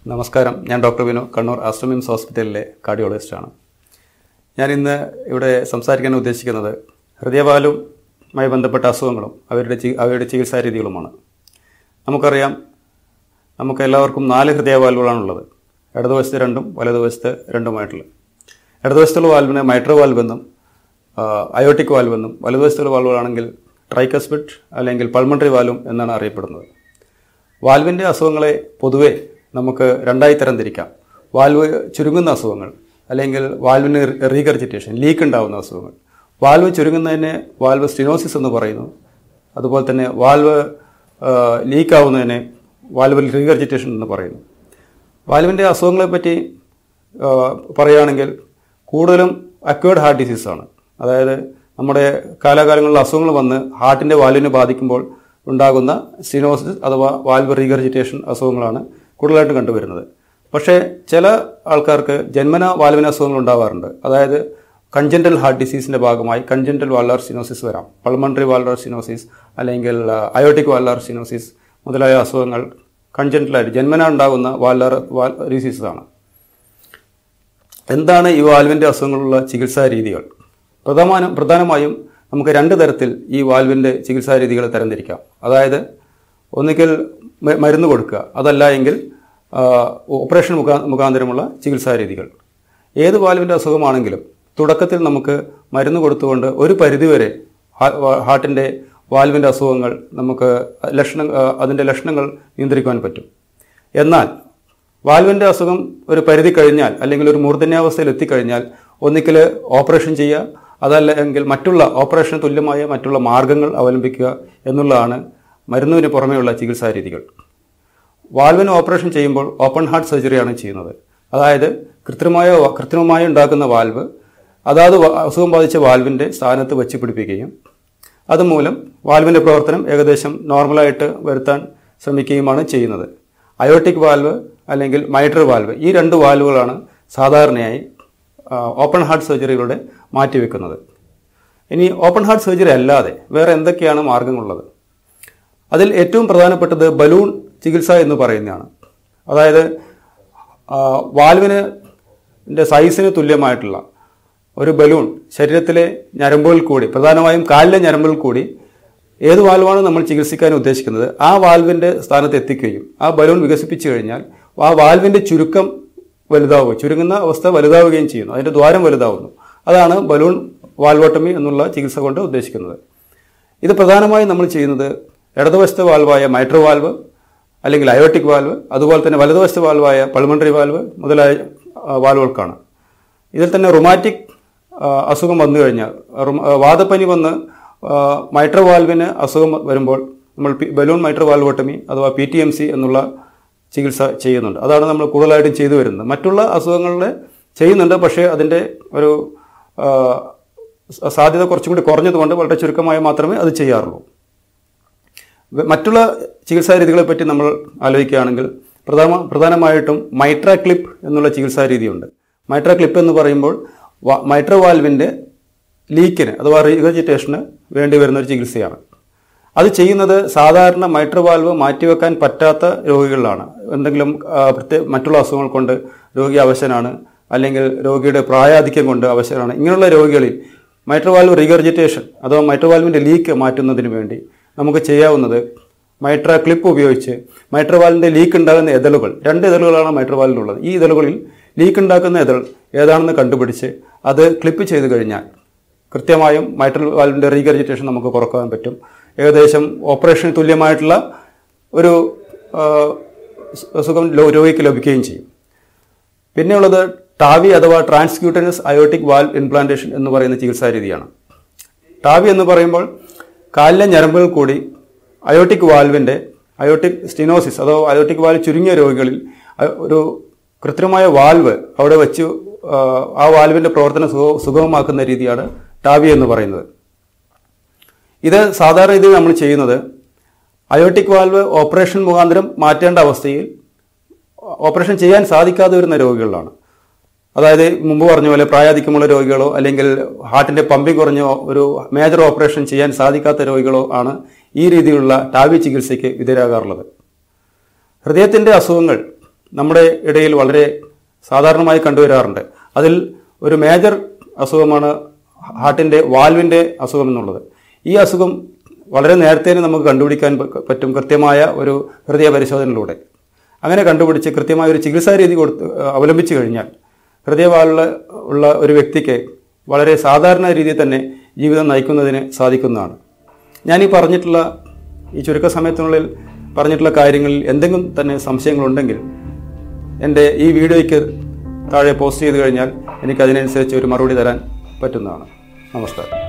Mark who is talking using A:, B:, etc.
A: നമസ്കാരം ഞാൻ ഡോക്ടർ വിനു കണ്ണൂർ ആസ്ട്രമിംസ് ഹോസ്പിറ്റലിലെ കാർഡിയോളജിസ്റ്റാണ് ഞാൻ ഇന്ന് ഇവിടെ സംസാരിക്കാൻ ഉദ്ദേശിക്കുന്നത് ഹൃദയപാലുമായി ബന്ധപ്പെട്ട അസുഖങ്ങളും അവരുടെ ചി- അവയുടെ ചികിത്സാ രീതികളുമാണ് നമുക്കറിയാം നമുക്ക് എല്ലാവർക്കും നാല് ഹൃദയവാൽവുകളാണുള്ളത് ഇടതുവശത്ത് രണ്ടും വലതുവശത്ത് രണ്ടുമായിട്ടുള്ളത് ഇടതുവശത്തുള്ള വാൽവിനെ മൈട്രോ വാൽവ് എന്നും അയോട്ടിക് വാൽവ് എന്നും വലതുവശത്തുള്ള വാൽവുകളാണെങ്കിൽ ട്രൈക്കസ്പിറ്റ് അല്ലെങ്കിൽ പൾമണറി വാൽവും എന്നാണ് അറിയപ്പെടുന്നത് വാൽവിൻ്റെ അസുഖങ്ങളെ പൊതുവെ നമുക്ക് രണ്ടായി തരംതിരിക്കാം വാൽവ് ചുരുങ്ങുന്ന അസുഖങ്ങൾ അല്ലെങ്കിൽ വാൽവിന് റീഗർജിറ്റേഷൻ ലീക്ക് ഉണ്ടാകുന്ന അസുഖങ്ങൾ വാൽവ് ചുരുങ്ങുന്നതിനെ വാൽവ് സ്റ്റിനോസിസ് എന്ന് പറയുന്നു അതുപോലെ തന്നെ വാൽവ് ലീക്ക് ആവുന്നതിനെ വാൽവ് റീഗർജിറ്റേഷൻ എന്ന് പറയുന്നു വാൽവിൻ്റെ അസുഖങ്ങളെ പറ്റി ആ, പറയുകയാണെങ്കിൽ കൂടുതലും അക്വേർഡ് ഹാർട്ട് ഡിസീസാണ് അതായത് നമ്മുടെ കാലാകാലങ്ങളിൽ അസുഖങ്ങൾ വന്ന് ഹാർട്ടിൻ്റെ വാൽവിനെ ബാധിക്കുമ്പോൾ ഉണ്ടാകുന്ന സിനോസിസ് അഥവാ വാൽവ് റീഗർജിറ്റേഷൻ അസുഖങ്ങളാണ് കൂടുതലായിട്ട് കണ്ടുവരുന്നത് പക്ഷേ ചില ആൾക്കാർക്ക് ജന്മന വാൽവിന് അസുഖങ്ങൾ ഉണ്ടാവാറുണ്ട് അതായത് കൺജൻറ്റൽ ഹാർട്ട് ഡിസീസിൻ്റെ ഭാഗമായി കൺജൻറ്റൽ വാൽവാർ സിനോസിസ് വരാം പൾമണറി വാൽവാർ സിനോസിസ് അല്ലെങ്കിൽ അയോട്ടിക് വാൽവാർ സിനോസിസ് മുതലായ അസുഖങ്ങൾ കൺജൻറ്റലായിട്ട് ജന്മന ഉണ്ടാകുന്ന വാൽവാർ വാൽ ഡിസീസാണ് എന്താണ് ഈ വാൽവിൻ്റെ അസുഖങ്ങളുള്ള ചികിത്സാ രീതികൾ പ്രധാന പ്രധാനമായും നമുക്ക് രണ്ട് തരത്തിൽ ഈ വാൽവിൻ്റെ ചികിത്സാ രീതികൾ തരംതിരിക്കാം അതായത് ഒന്നുകിൽ മ- മരുന്ന് കൊടുക്കുക അതല്ല എങ്കിൽ ആ, ഓപ്പറേഷൻ മുഖാ മുഖാന്തരമുള്ള ചികിത്സാ രീതികൾ ഏത് വാൽവിൻ്റെ അസുഖമാണെങ്കിലും തുടക്കത്തിൽ നമുക്ക് മരുന്ന് കൊടുത്തുകൊണ്ട് ഒരു പരിധിവരെ ഹാ- വാ- ഹാർട്ടിൻ്റെ വാൽവിൻ്റെ അസുഖങ്ങൾ നമുക്ക് ലക്ഷണം ആ, അതിൻ്റെ ലക്ഷണങ്ങൾ നിയന്ത്രിക്കുവാൻ പറ്റും എന്നാൽ വാൽവിൻ്റെ അസുഖം ഒരു പരിധി കഴിഞ്ഞാൽ അല്ലെങ്കിൽ ഒരു മൂർധന്യാവസ്ഥയിൽ എത്തിക്കഴിഞ്ഞാൽ ഒന്നിക്കൽ ഓപ്പറേഷൻ ചെയ്യുക അതല്ലെങ്കിൽ മറ്റുള്ള ഓപ്പറേഷന് തുല്യമായ മറ്റുള്ള മാർഗങ്ങൾ അവലംബിക്കുക എന്നുള്ളതാണ് മരുന്നിന് പുറമെയുള്ള ചികിത്സാ രീതികൾ വാൽവിന് ഓപ്പറേഷൻ ചെയ്യുമ്പോൾ ഓപ്പൺ ഹാർട്ട് സർജറിയാണ് ചെയ്യുന്നത് അതായത് കൃത്രിമമായ കൃത്രിമമായി ഉണ്ടാക്കുന്ന വാൽവ് അതാത് വ- അസുഖം ബാധിച്ച വാൽവിൻ്റെ സ്ഥാനത്ത് വെച്ച് പിടിപ്പിക്കുകയും അതുമൂലം വാൽവിൻ്റെ പ്രവർത്തനം ഏകദേശം നോർമലായിട്ട് വരുത്താൻ ശ്രമിക്കുകയുമാണ് ചെയ്യുന്നത് അയോട്ടിക് വാൽവ് അല്ലെങ്കിൽ മൈട്രൽ വാൽവ് ഈ രണ്ട് വാൽവുകളാണ് സാധാരണയായി ആ, ഓപ്പൺ ഹാർട്ട് സർജറികളുടെ മാറ്റിവെക്കുന്നത് ഇനി ഓപ്പൺ ഹാർട്ട് സർജറി അല്ലാതെ വേറെ എന്തൊക്കെയാണ് മാർഗങ്ങളുള്ളത് അതിൽ ഏറ്റവും പ്രധാനപ്പെട്ടത് ബലൂൺ ചികിത്സ എന്ന് പറയുന്നതാണ് അതായത് ആ, വാൽവിന് ന്റെ സൈസിന് തുല്യമായിട്ടുള്ള ഒരു ബലൂൺ ശരീരത്തിലെ ഞരമ്പുകളിൽ കൂടി പ്രധാനമായും കാലിലെ ഞരമ്പുകളിൽ കൂടി ഏത് വാൽവാണ് നമ്മൾ ചികിത്സിക്കാൻ ഉദ്ദേശിക്കുന്നത് ആ വാൽവിൻ്റെ സ്ഥാനത്ത് എത്തിക്കുകയും ആ ബലൂൺ വികസിപ്പിച്ചു കഴിഞ്ഞാൽ ആ വാൽവിൻ്റെ ചുരുക്കം വലുതാവുക ചുരുങ്ങുന്ന അവസ്ഥ വലുതാവുകയും ചെയ്യുന്നു അതിൻ്റെ ദ്വാരം വലുതാവുന്നു അതാണ് ബലൂൺ വാൽവോട്ടമി എന്നുള്ള ചികിത്സ കൊണ്ട് ഉദ്ദേശിക്കുന്നത് ഇത് പ്രധാനമായും നമ്മൾ ചെയ്യുന്നത് ഇടതുവശത്തെ വാൽവായ മൈട്രോ വാൽവ് അല്ലെങ്കിൽ അയോട്ടിക് വാൽവ് അതുപോലെ തന്നെ വലതുവശത്തെ വാൽവായ പൾമണറി വാൽവ് മുതലായ ആ, വാൽവുകൾക്കാണ് ഇതിൽ തന്നെ റൊമാറ്റിക് ആ, അസുഖം വന്നു കഴിഞ്ഞാൽ റുമ- ആ, വാദപ്പനി വന്ന് ആ, മൈട്രോ വാൽവിന് അസുഖം വരുമ്പോൾ നമ്മൾ പി- ബലൂൺ മൈട്രോ വാൽവോട്ടമി അഥവാ പി ടി എം സി എന്നുള്ള ചികിത്സ ചെയ്യുന്നുണ്ട് അതാണ് നമ്മൾ കൂടുതലായിട്ടും ചെയ്തു വരുന്നത് മറ്റുള്ള അസുഖങ്ങളുടെ ചെയ്യുന്നുണ്ട് പക്ഷേ അതിൻ്റെ ഒരു ആ, സ- സാധ്യത കുറച്ചും കൂടി കുറഞ്ഞതുകൊണ്ട് വളരെ ചുരുക്കമായി മാത്രമേ അത് ചെയ്യാറുള്ളൂ വ- മറ്റുള്ള ചികിത്സാ രീതികളെ പറ്റി നമ്മൾ ആലോചിക്കുകയാണെങ്കിൽ പ്രധാന പ്രധാനമായിട്ടും മൈട്ര ക്ലിപ്പ് എന്നുള്ള ചികിത്സാ രീതിയുണ്ട് മൈട്ര ക്ലിപ്പ് എന്ന് പറയുമ്പോൾ വ- മൈട്ര വാൽവിൻ്റെ ലീക്കിന് അഥവാ റീഗജിറ്റേഷന് വേണ്ടി വരുന്ന ഒരു ചികിത്സയാണ് അത് ചെയ്യുന്നത് സാധാരണ മൈട്ര വാൽവ് മാറ്റിവെക്കാൻ പറ്റാത്ത രോഗികളിലാണ് എന്തെങ്കിലും ആ, പ്രത്യേക മറ്റുള്ള അസുഖങ്ങൾ കൊണ്ട് രോഗി അവശനാണ് അല്ലെങ്കിൽ രോഗിയുടെ പ്രായാധിക്യം കൊണ്ട് അവശനാണ് ഇങ്ങനെയുള്ള രോഗികളിൽ മൈട്ര വാൽവ് റീഗർജിറ്റേഷൻ അഥവാ മൈട്ര വാൽവിൻ്റെ ലീക്ക് മാറ്റുന്നതിന് വേണ്ടി നമുക്ക് ചെയ്യാവുന്നത് മൈട്ര ക്ലിപ്പ് ഉപയോഗിച്ച് മൈട്ര വാൽവിൻ്റെ ലീക്ക് ഉണ്ടാകുന്ന എതളുകൾ രണ്ട് എതളുകളാണ് മൈട്ര വാൽവിനുള്ളത് ഈ എതളുകളിൽ ലീക്ക് ഉണ്ടാക്കുന്ന എതൾ ഏതാണെന്ന് കണ്ടുപിടിച്ച് അത് ക്ലിപ്പ് ചെയ്ത് കഴിഞ്ഞാൽ കൃത്യമായും മൈട്രൽ വാൽവിൻ്റെ റീഗർജിറ്റേഷൻ നമുക്ക് കുറക്കാൻ പറ്റും ഏകദേശം ഓപ്പറേഷന് തുല്യമായിട്ടുള്ള ഒരു ആ, സു- സുഖം ലോ- രോഗിക്ക് ലഭിക്കുകയും ചെയ്യും പിന്നെയുള്ളത് ടാവി അഥവാ ട്രാൻസ്ക്യൂട്ടനസ് അയോട്ടിക് വാൽവ് ഇംപ്ലാന്റേഷൻ എന്ന് പറയുന്ന ചികിത്സാ രീതിയാണ് ടാവി എന്ന് പറയുമ്പോൾ കാലിലെ ഞരമ്പുകൾ കൂടി അയോട്ടിക് വാൽവിൻ്റെ അയോട്ടിക് സ്റ്റിനോസിസ് അഥവാ അയോട്ടിക് വാൽവ് ചുരുങ്ങിയ രോഗികളിൽ അ- ഒരു കൃത്രിമമായ വാൽവ് അവിടെ വെച്ച് ആ, ആ വാൽവിൻ്റെ പ്രവർത്തനം സുഗ സുഗമമാക്കുന്ന രീതിയാണ് ടാവി എന്ന് പറയുന്നത് ഇത് സാധാരണ രീതിയിൽ നമ്മൾ ചെയ്യുന്നത് അയോട്ടിക് വാൽവ് ഓപ്പറേഷൻ മുഖാന്തരം മാറ്റേണ്ട അവസ്ഥയിൽ ഓപ്പറേഷൻ ചെയ്യാൻ സാധിക്കാതെ വരുന്ന രോഗികളിലാണ് അതായത് മുമ്പ് പറഞ്ഞ പോലെ പ്രായാധിക്യമുള്ള രോഗികളോ അല്ലെങ്കിൽ ഹാർട്ടിന്റെ പമ്പിങ് കുറഞ്ഞ ഒരു മേജർ ഓപ്പറേഷൻ ചെയ്യാൻ സാധിക്കാത്ത രോഗികളോ ആണ് ഈ രീതിയിലുള്ള ടാവി ചികിത്സയ്ക്ക് വിധേയരാകാറുള്ളത് ഹൃദയത്തിന്റെ അസുഖങ്ങൾ നമ്മുടെ ഇടയിൽ വളരെ സാധാരണമായി കണ്ടുവരാറുണ്ട് അതിൽ ഒരു മേജർ അസുഖമാണ് ഹാർട്ടിൻ്റെ വാൽവിൻ്റെ അസുഖം എന്നുള്ളത് ഈ അസുഖം വളരെ നേരത്തെ തന്നെ നമുക്ക് കണ്ടുപിടിക്കാൻ പ- പറ്റും കൃത്യമായ ഒരു ഹൃദയ പരിശോധനയിലൂടെ അങ്ങനെ കണ്ടുപിടിച്ച് കൃത്യമായ ഒരു ചികിത്സാ രീതി കൊടുത്ത് അവലംബിച്ചു കഴിഞ്ഞാൽ ഹൃദയവാലുള്ള ഉള്ള ഒരു വ്യക്തിക്ക് വളരെ സാധാരണ രീതിയിൽ തന്നെ ജീവിതം നയിക്കുന്നതിന് സാധിക്കുന്നതാണ് ഞാൻ ഈ പറഞ്ഞിട്ടുള്ള ഈ ചുരുക്ക സമയത്തിനുള്ളിൽ പറഞ്ഞിട്ടുള്ള കാര്യങ്ങളിൽ എന്തെങ്കിലും തന്നെ സംശയങ്ങളുണ്ടെങ്കിൽ എൻ്റെ ഈ വീഡിയോയ്ക്ക് താഴെ പോസ്റ്റ് ചെയ്ത് കഴിഞ്ഞാൽ എനിക്ക് അതിനനുസരിച്ച് ഒരു മറുപടി തരാൻ പറ്റുന്നതാണ് നമസ്കാരം